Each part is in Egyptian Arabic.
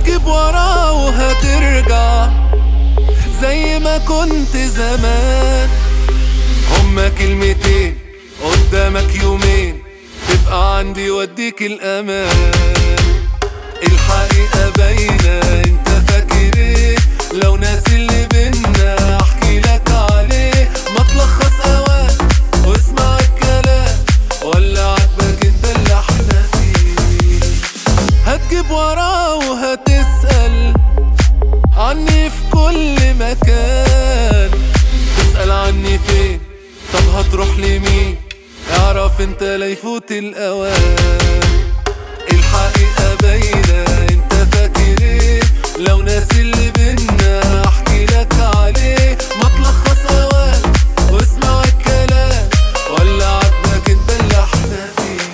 هتجيب وراه وهترجع زي ما كنت زمان هما كلمتين قدامك يومين تبقى عندي وديك الأمان الحقيقة باينة انت فاكر ايه لو ناسي اللي بينا احكي لك عليه ما تلخص اوقات واسمع الكلام ولا عاجبك انت اللي احنا فيه هتجيب وراه وهتسأل عني في كل مكان تسأل عني فين طب هتروح لمين اعرف انت لا يفوت الاوان الحقيقة باينة انت فاكر ايه لو ناسي اللي بينا احكي لك عليه ما تلخص اوقات واسمع الكلام ولا عاجبك انت اللي احنا فيه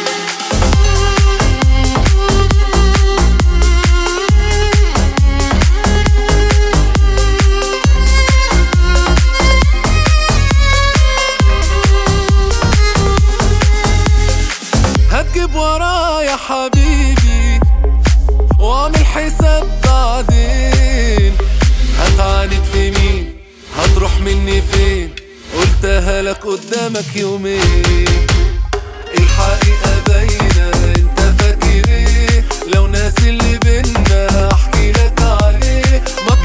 هتجيب ورايا حبيبي واعمل حساب بعدين هتعاند في مين هتروح مني فين قلتها لك قدامك يومين الحقيقة باينة انت فاكر ايه لو ناسي اللي بينا احكي لك عليه ما